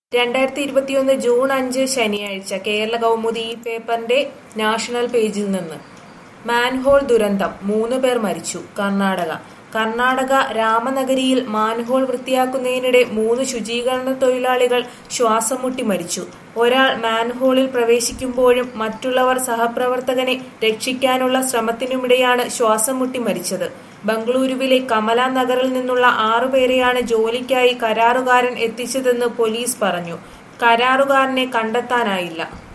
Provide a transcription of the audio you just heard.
രണ്ടായിരത്തി ഇരുപത്തിയൊന്ന് ജൂൺ അഞ്ച് ശനിയാഴ്ച കേരള കൗമുദി ഈ പേപ്പറിന്റെ നാഷണൽ പേജിൽ നിന്ന് മാൻഹോൾ ദുരന്തം മൂന്ന് പേർ മരിച്ചു കർണാടക കർണാടക രാമനഗരിയിൽ മാൻഹോൾ വൃത്തിയാക്കുന്നതിനിടെ മൂന്ന് ശുചീകരണ തൊഴിലാളികൾ ശ്വാസം മുട്ടി മരിച്ചു ഒരാൾ മാൻഹോളിൽ പ്രവേശിക്കുമ്പോഴും മറ്റുള്ളവർ സഹപ്രവർത്തകനെ രക്ഷിക്കാനുള്ള ശ്രമത്തിനുമിടെയാണ് ശ്വാസം മുട്ടി മരിച്ചത് ബംഗളൂരുവിലെ കമല നഗറിൽ നിന്നുള്ള ആറുപേരെയാണ് ജോലിക്കായി കരാറുകാരൻ എത്തിച്ചതെന്ന് പോലീസ് പറഞ്ഞു കരാറുകാരനെ കണ്ടെത്താനായില്ല